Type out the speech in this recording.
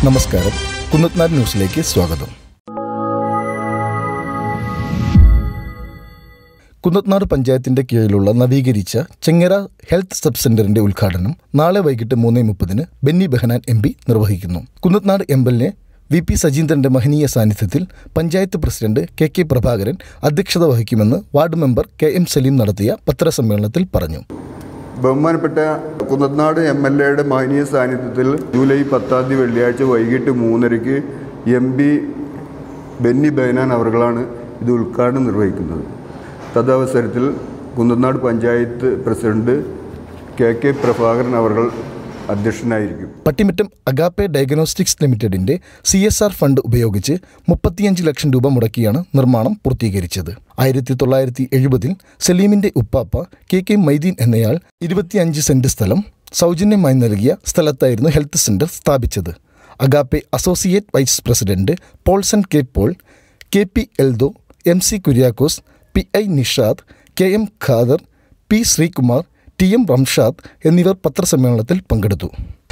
നമസ്കാരം കുന്നത്നാട് ന്യൂസിലേക്ക് സ്വാഗതം കുന്നത്നാട് പഞ്ചായത്തിന്റെ കീഴിലുള്ള നവീകരിച്ച ചെങ്ങര ഹെൽത്ത് സബ് സെന്ററിന്റെ ഉദ്ഘാടനം നാളെ വൈകിട്ട് മൂന്ന് മുപ്പതിന് ബെന്നി ബെഹനാൻ എം പി നിർവഹിക്കുന്നു കുന്നത്നാട് എം എൽ എ വി പി സജീന്ദ്രന്റെ മഹനീയ സാന്നിധ്യത്തിൽ panchayat president K K Prabhakaran അധ്യക്ഷത വഹിക്കുമെന്ന് ward member K M Saleem നടത്തിയ പത്രസമ്മേളനത്തിൽ പറഞ്ഞു ബഹുമാനപ്പെട്ട കുന്നത്നാട് എം എൽ എയുടെ മാനീയ സാന്നിധ്യത്തിൽ ജൂലൈ പത്താം തീയതി വെള്ളിയാഴ്ച വൈകിട്ട് മൂന്നരയ്ക്ക് എം പി ബെന്നി ബൈനാൻ അവർകളാണ് ഇത് ഉദ്ഘാടനം നിർവഹിക്കുന്നത് തദവസരത്തിൽ Kunnathunad panchayat president K K Prabhakaran അവർകൾ അധ്യക്ഷനായിരിക്കും പട്ടിമറ്റം അഗാപ്പെ ഡയഗ്നോസ്റ്റിക്സ് ലിമിറ്റഡിന്റെ സി എസ് ആർ ഫണ്ട് ഉപയോഗിച്ച് മുപ്പത്തിയഞ്ച് ലക്ഷം രൂപ മുടക്കിയാണ് നിർമ്മാണം പൂർത്തീകരിച്ചത് ആയിരത്തി തൊള്ളായിരത്തി എഴുപതിൽ സലീമിന്റെ ഉപ്പാപ്പ കെ കെ മൈദീൻ എന്നയാൾ ഇരുപത്തിയഞ്ച് സെന്റ് സ്ഥലം സൗജന്യമായി നൽകിയ സ്ഥലത്തായിരുന്നു ഹെൽത്ത് സെന്റർ സ്ഥാപിച്ചത് Agappe associate vice president Paulson K Paul K P Eldho M C Kuriakose P I Nishad K M Khader P Sreekumar T M Ramshad എന്നിവർ പത്രസമ്മേളനത്തിൽ പങ്കെടുത്തു